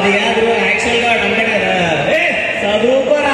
అది కాదు యాక్చువల్ గా వాడు అంటాడు కదా "ఏ, చదువుకోరా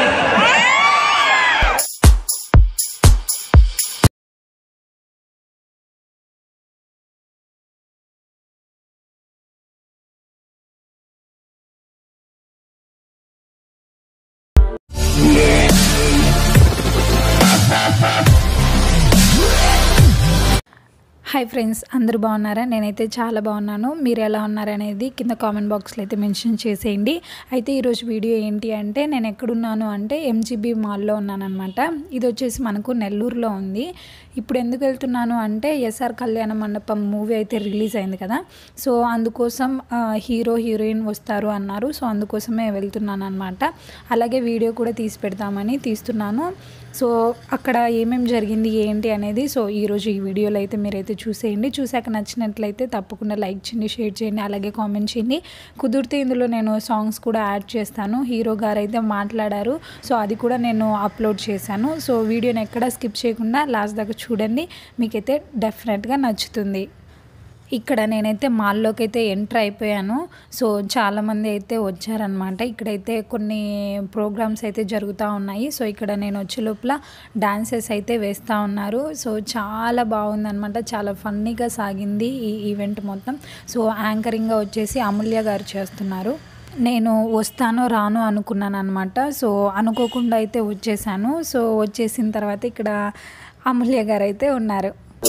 హాయ్ ఫ్రెండ్స్ అందరూ బాగున్నారా నేనైతే చాలా బాగున్నాను మీరు ఎలా ఉన్నారనేది కింద కామెంట్ బాక్స్లో అయితే మెన్షన్ చేసేయండి అయితే ఈరోజు వీడియో ఏంటి అంటే నేను ఎక్కడున్నాను అంటే ఎంజీబీ మాల్లో ఉన్నానన్నమాట ఇది వచ్చేసి మనకు నెల్లూరులో ఉంది ఇప్పుడు ఎందుకు వెళ్తున్నాను అంటే ఎస్ఆర్ కళ్యాణ మండపం మూవీ అయితే రిలీజ్ అయింది కదా సో అందుకోసం ఆ, హీరో హీరోయిన్ వస్తారు అన్నారు సో అందుకోసమే వెళ్తున్నాను అనమాట అలాగే వీడియో కూడా తీసి పెడతామని తీస్తున్నాను సో అక్కడ ఏమేమి జరిగింది ఏంటి అనేది సో ఈరోజు ఈ వీడియోలో అయితే మీరైతే చూసేయండి చూశాక నచ్చినట్లయితే తప్పకుండా లైక్ చేయండి షేర్ చేయండి అలాగే కామెంట్ చేయండి కుదిరితే ఇందులో నేను సాంగ్స్ కూడా యాడ్ చేస్తాను హీరో గారు అయితే మాట్లాడారు సో అది కూడా నేను అప్లోడ్ చేశాను సో వీడియోని ఎక్కడ స్కిప్ చేయకుండా లాస్ట్ దాకా చూడండి మీకైతే డెఫినెట్గా నచ్చుతుంది ఇక్కడ నేనైతే మాల్లోకి అయితే ఎంటర్ అయిపోయాను సో చాలామంది అయితే వచ్చారనమాట ఇక్కడైతే కొన్ని ప్రోగ్రామ్స్ అయితే జరుగుతూ ఉన్నాయి సో ఇక్కడ నేను వచ్చే లోపల డాన్సెస్ అయితే వేస్తూ ఉన్నారు సో చాలా బాగుందనమాట చాలా ఫన్నీగా సాగింది ఈ ఈవెంట్ మొత్తం సో యాంకరింగ్గా వచ్చేసి అమూల్య గారు చేస్తున్నారు నేను వస్తానో రాను అనుకున్నాను అనమాట సో అనుకోకుండా అయితే వచ్చేసాను సో వచ్చేసిన తర్వాత ఇక్కడ అమూల్య గారు అయితే ఉన్నారు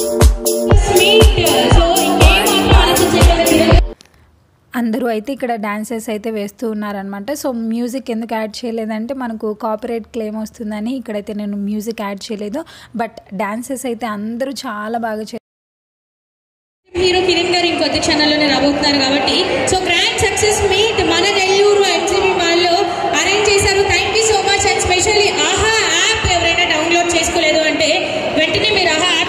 అందరూ అయితే ఇక్కడ డాన్సెస్ అయితే వేస్తూ ఉన్నారనమాట సో మ్యూజిక్ ఎందుకు యాడ్ చేయలేదంటే మనకు కాపరేట్ క్లెయిమ్ వస్తుందని ఇక్కడైతే నేను మ్యూజిక్ యాడ్ చేయలేదు బట్ డాన్సెస్ అయితే అందరూ చాలా బాగా చే హీరో కిరణ్ గారు ఇంకొద్ది క్షణాల్లోనే రాబోతున్నారు కాబట్టి సో గ్రాండ్ సక్సెస్ మీట్ మన నెల్లూరు ఎంజీబీ వాళ్ళు అరేంజ్ చేశారు thank you so much and specially Aha app ఎవరైనా డౌన్లోడ్ చేసుకోలేదు అంటే వెంటనే మీరు ఆహా యాప్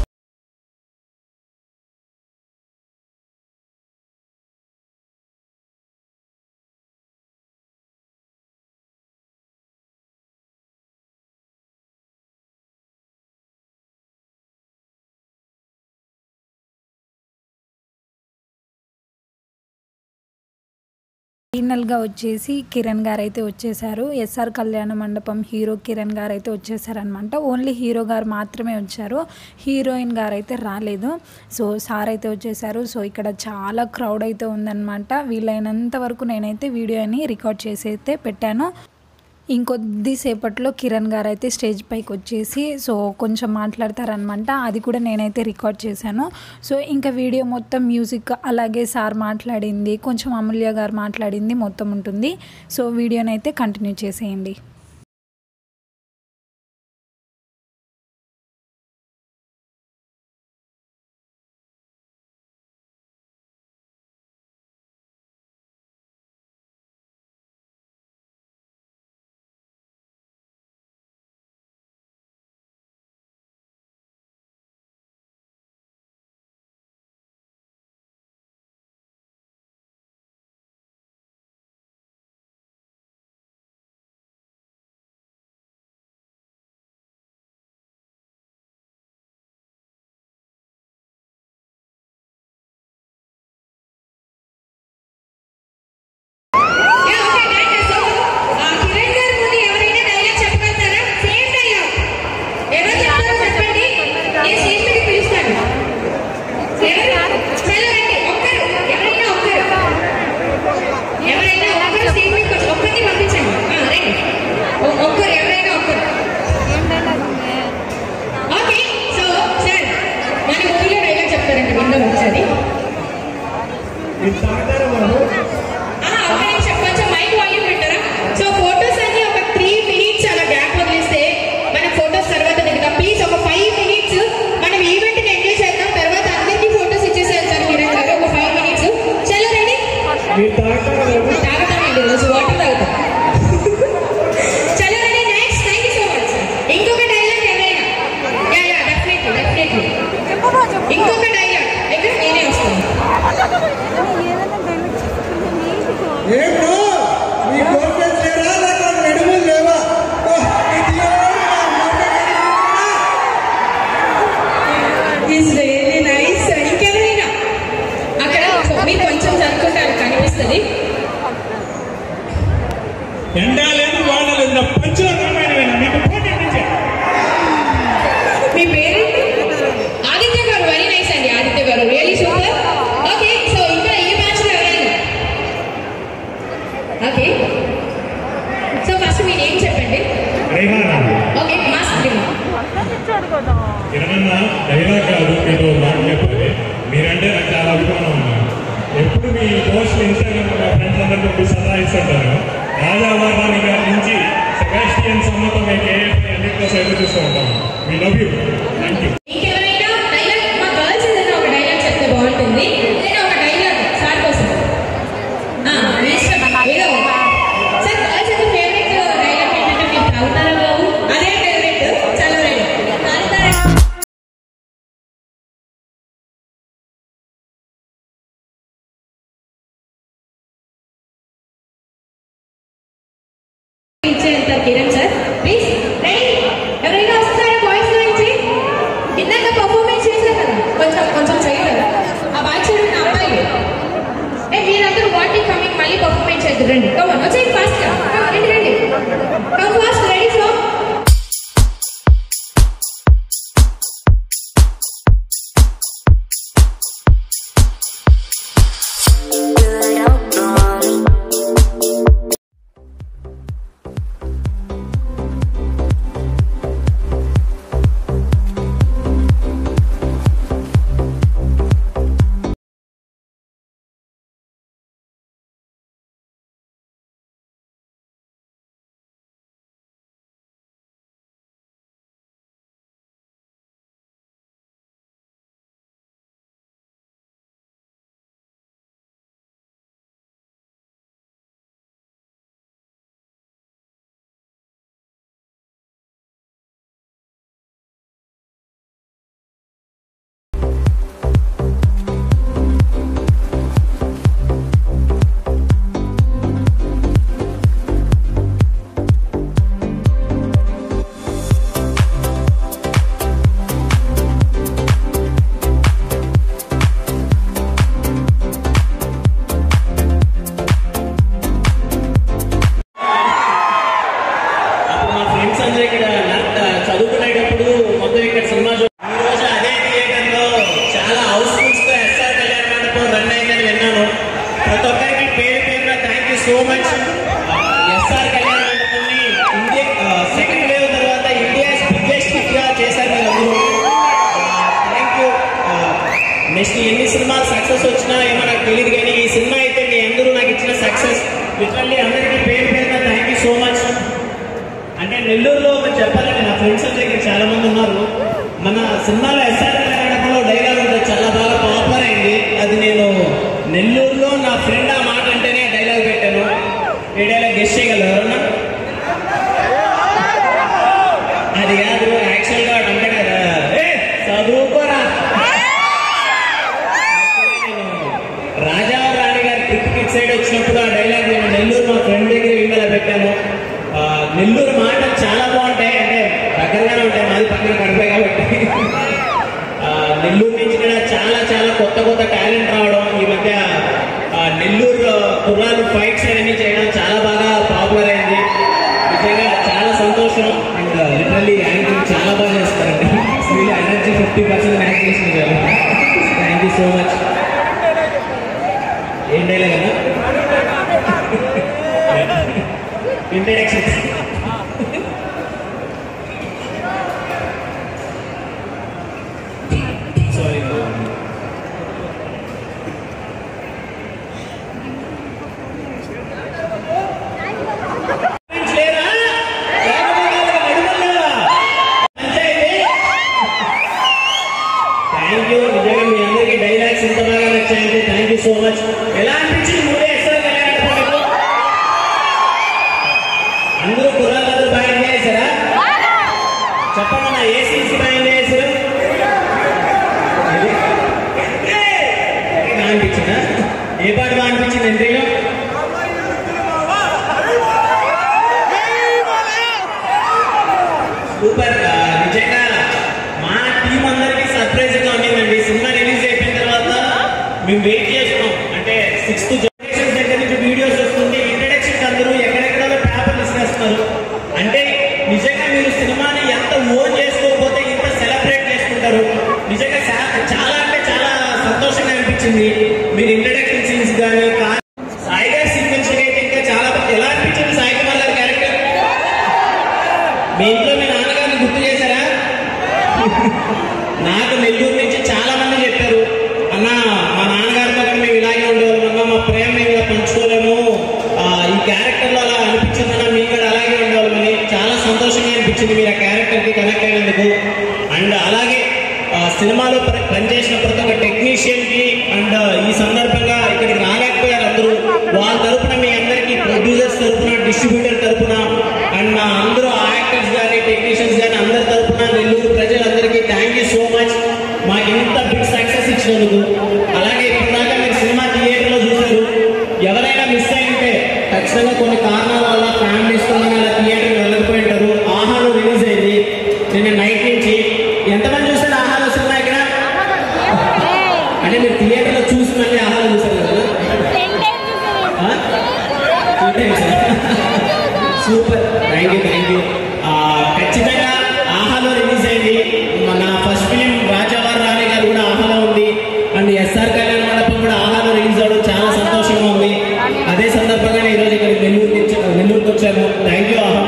ఫైనల్గా వచ్చేసి కిరణ్ గారు అయితే వచ్చేసారు ఎస్ఆర్ కళ్యాణ మండపం హీరో కిరణ్ గారు అయితే వచ్చేసారనమాట ఓన్లీ హీరో గారు మాత్రమే వచ్చారు హీరోయిన్ గారు అయితే రాలేదు సో సార్ అయితే వచ్చేసారు సో ఇక్కడ చాలా క్రౌడ్ అయితే ఉందన్నమాట వీలైనంత వరకు నేనైతే వీడియోని రికార్డ్ చేసి అయితే పెట్టాను ఇంకొద్దిసేపట్లో కిరణ్ గారు అయితే స్టేజ్ పైకి వచ్చేసి సో కొంచెం మాట్లాడతారనమాట అది కూడా నేనైతే రికార్డ్ చేశాను సో ఇంకా వీడియో మొత్తం మ్యూజిక్ అలాగే సార్ మాట్లాడింది కొంచెం అమూల్య గారు మాట్లాడింది మొత్తం ఉంటుంది సో వీడియోని అయితే కంటిన్యూ చేసేయండి కిరణ్ గారు ముందు ఎవరైనా డైలాగ్ చెప్పగలుగుతారా సేమ్ డైలాగ్ ఎవరు చెప్తారో చెప్పండి నేను స్టేజ్ మీదకి పిలుస్తాను ఎవరు చలో రండి ఒక్కరు ఎవరైనా ఒక్కరు ఎవరైనా ఒక్కరు స్టేజ్ మీదకి వచ్చి ఒక్కరిని పంపించండి ఆ, రండి ఒ- ఒక్కరు ఎవరైనా ఒక్కరు ఓకే సో సార్ మన మూవీలో డైలాగ్ చెప్తారండి విందాం ఒకసారి ఇది తాగుతారా బాబు ఆ, ఒక్క నిమిషం కొంచెం మైక్ వాల్యూమ్ పెట్టారా సో ఫోటోస్ అన్ని ఒక త్రీ మినిట్స్ అలా గ్యాప్ వదిలేస్తే మన ఫోటోస్ తర్వాత దిగుతాం ప్లీజ్ ఒక ఫైవ్ మినిట్స్ మనం ఈవెంట్ ఎంజాయ్ చేద్దాం తర్వాత అందరికీ ఫోటోస్ ఇచ్చేసి వెళ్తారు కిరణ్ గారు ఒక ఫైవ్ మినిట్స్ చలో రెడీ మీరు తాగుతారా బాబు తాగుతామండి రోజు వాటర్ తాగుతాం చలో ready next thank you so much ఇంకొక డైలాగ్ ఎవరైనా యా యా డెఫినెట్లీ డెఫినెట్లీ ఇంకొక డైలాగ్ ఎక్కడ నేనే వస్తాను ఏం బ్రో మీ గోల్ ఫ్రెండ్స్ లేరా లేక రెడీమేడ్ లేవా ఓ, ఇది ఈజ్ రియలీ నైస్ ఇంకెవరైనా అక్కడ మీరు కొంచెం జరుపుకుంటారు కనిపిస్తుంది ఎండా లేదు వాన లేదు నా పంచుల రామాయణమేనా మీకు పోటీ నుంచి మీ పేరేంటి ఆదిత్య గారు వెరీ నైస్ అండి ఆదిత్య గారు రియలీ సూపర్ ఓకే సో ఇక్కడ ఏ బ్యాచ్ లో ఎవరైనా ఓకే సో ఫస్ట్ మీ నేమ్ చెప్పండి ఓకే మాస్ ఏమన్నా డైలాగ్ కాదు మీరు మాట చెప్పాలి మీరంటే నాకు చాలా అభిమానం ఉంది ఎప్పుడు మీ పోస్ట్ ఇన్స్టాగ్రామ్ మా ఫ్రెండ్స్ అందరితో మీరు సలహా ఇస్తుంటారు రాజావాదాని గారి నుంచి సెబాస్టియన్ సమ్మతం కేఎఫ్ అన్నింటితో ఎదురు చూస్తూ ఉంటాం మీ లవ్ యూ థ్యాంక్ యూ ఇంకెవరైనా డైలాగ్ మా గర్ల్స్ ఏదైనా ఒక డైలాగ్ చెప్తే బాగుంటుంది ఏదైనా ఒక డైలాగ్ సార్ కోసం ఆ, మీ ఇష్టం. ఏదో ఒకటి. సార్ గర్ల్స్ అయితే ఫేవరెట్ డైలాగ్ ఏంటంటే మీరు తాగుతారా బాబు అదే ఫేవరెట్ చదవలేదు తాగుతారా ఇచ్చేంత కిరణ్ సార్ ప్లీజ్ రెడీ ఎవరైనా వస్తారా బాయ్స్ నుంచి ఇందాక పర్ఫార్మెన్స్ చేశారు కదా కొంచెం కొంచెం చేయగలరా ఆ బ్యాక్ సైడ్ ఉన్న అబ్బాయిలు ఏ మీరందరూ వాటింగ్ కమింగ్ మళ్ళీ పర్ఫార్మెన్స్ చేద్దరు రండి కమన్ వచ్చేయండి ఫాస్ట్ గా Come, రండి రండి కమ్ ఫాస్ట్ రెడీ సో అప్పుడు మా ఫ్రెండ్స్ అందరూ ఇక్కడ నా- చదువుకునేటప్పుడు మొత్తం ఇక్కడ సినిమా చూ- ఈ రోజు అదే థియేటర్ లో చాలా హౌస్ఫుల్స్ తో ఎస్ఆర్ కళ్యాణ మండపం రన్ అయిందని విన్నాను ప్రతి ఒక్కరికి పేరు పేరున thank you so much SR Kalyana మండపాన్ని ఇండియా సెకండ్ వేవ్ తర్వాత ఇండియా బిగ్గెస్ట్ హిట్ గా చేశారు మీరందరూ థ్యాంక్ యూ నెక్స్ట్ ఎన్ని సినిమాలు సక్సెస్ వచ్చినా ఏమో నాకు తెలియదు కానీ ఈ సినిమా అయితే మీ అందరూ నాకు ఇచ్చిన సక్సెస్ లిటరల్లీ అందరికీ పేరు పేరున థ్యాంక్ యూ సో మచ్ అంటే నెల్లూరులో ఒకటి చెప్పాలంటే నా ఫ్రెండ్స్ అందరూ ఇక్కడ చాలా మంది ఉన్నారు మన సినిమాలో ఎస్ఆర్ కర్ణాటకలో డైలాగ్ ఉంటుంది చాలా బాగా పాపులర్ అయింది అది నేను నెల్లూరులో నా ఫ్రెండ్ ఆ మాట అంటేనే డైలాగ్ పెట్టాను ఏ డైలాగ్ గెస్ట్ చేయగలరు ఎవరన్నా అది కాదు యాక్చువల్ గా వాడు అంటాడు కదా "ఏ, చదువుకోరా నేను రాజావారి రాణి గారి ట్రిప్కి ఇటు సైడ్ వచ్చినప్పుడు ఆ డైలాగ్ నేను నెల్లూరు మా ఫ్రెండ్ దగ్గర ఈమెయిల్ పెట్టాను ఆ, నెల్లూరు మాటలు చాలా బాగుంటాయి అంటే దగ్గరగానే ఉంటాయి మాది పక్కన కడిపే కాబట్టి ఆ, నెల్లూరు నుంచి కూడా చాలా చాలా కొత్త కొత్త టాలెంట్ రావడం ఈ మధ్య ఆ, నెల్లూరు కుర్రాలు ఫైట్స్ అవన్నీ చేయడం చాలా బాగా పాపులర్ అయింది నిజంగా చాలా సంతోషం అండ్ లిటరల్లీ యాంకరింగ్ చాలా బాగా చేస్తారండి వీళ్ళు ఎనర్జీ ఫిఫ్టీ పర్సెంట్ మ్యాచ్ చేసిన థ్యాంక్ యూ సో మచ్ ఏం డైలాగ్ అన్నా ఇంట్రడక్షన్ సారీ లేరా లేకపోతే నడుమలేరా పంచాయతీ థ్యాంక్ యూ నిజంగా మీ అందరికి డైలాగ్స్ ఇంత బాగా నచ్చాయంటే థ్యాంక్ యూ సో మచ్ ఎలా అనిపించింది మూవీ ఎక్సలెంట్ మీకు అందరూ కుర్రాళ్ళందరూ బాగా ఎంజాయ్ చేశారా చెప్పండి నా ఏ సీన్స్ బాగా ఎంజాయ్ చేశారు ఇది? బాగా అనిపించిందా ఏ పాట బాగా అనిపించింది ఎంట్రీలో సూపర్ ఆ, నిజంగా మా టీం అందరికి సర్ప్రైజ్ గా ఉండిందండి సినిమా రిలీజ్ అయిపోయిన తర్వాత మేము వెయిట్ చేస్తున్నాం అంటే సిక్స్త్ జనరేషన్ దగ్గర నుంచి వీడియోస్ వస్తుంది ఇంట్రడక్షన్ అందరూ ఎక్కడెక్కడ పేపర్ సందర్భంగా ఇక్కడికి రాలేకపోయారు అందరూ వాళ్ళ తరపున మీ అందరికీ ప్రొడ్యూసర్స్ తరపున డిస్ట్రిబ్యూటర్ తరపున అండ్ మా అందరూ యాక్టర్స్ కానీ టెక్నీషియన్స్ కానీ అందరి తరపున నెల్లూరు ప్రజలందరికీ థ్యాంక్ యూ సో మచ్ మాకు ఇంత బిగ్ సక్సెస్ ఇచ్చినందుకు అలాగే ఇప్పటిదాకా మీరు సినిమా థియేటర్లో చూశారు ఎవరైనా మిస్ అయింటే ఖచ్చితంగా కొన్ని కారణాల వల్ల ఫ్యామిలీస్ తో కానీ అలా థియేటర్కి వెళ్ళకపోయి ఉంటారు ఆహాలో రిలీజ్ అయింది నిన్న నైట్ నుంచి ఎంతమంది చూసారు ఆహాలో సినిమా ఇక్కడ అంటే మీరు థియేటర్లో చూసి మళ్ళీ ఆహారం చూసారు కదా ఆ? Two times ఆ? Super thank you thank you ఖచ్చితంగా ఆహాలో రిలీజ్ అయింది మన ఫస్ట్ ఫిలిం రాజావారి రాణి గారు కూడా ఆహాలో ఉంది అండ్ ఎస్ఆర్ కళ్యాణ మండపం కూడా ఆహాలో రిలీజ్ అవ్వడం చాలా సంతోషంగా ఉంది అదే సందర్భంగా ఈ రోజు ఇక్కడ నెల్లూరుకి వచ్చా- నెల్లూరుకి వచ్చాను థ్యాంక్ యూ ఆహా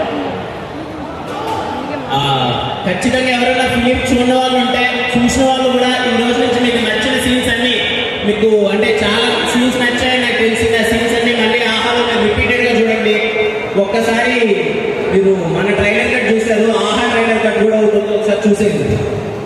ఆ, ఖచ్చితంగా ఎవరైనా ఫిలిం చూడని వాళ్ళు ఉంటే చూసిన వాళ్ళు కూడా ఈ రోజు నుంచి మీకు నచ్చిన సీన్స్ అన్ని మీకు అంటే చాలా సీన్స్ నచ్చాయి నాకు తెలిసింది ఆ సీన్స్ అన్ని మళ్ళీ ఆహాలో మీరు రిపీటెడ్ గా చూడండి ఒక్కసారి మీరు మన ట్రైలర్ కట్ చూశారు ఆహా ట్రైలర్ కట్ కూడా అవుతుంది ఒకసారి చూసేయండి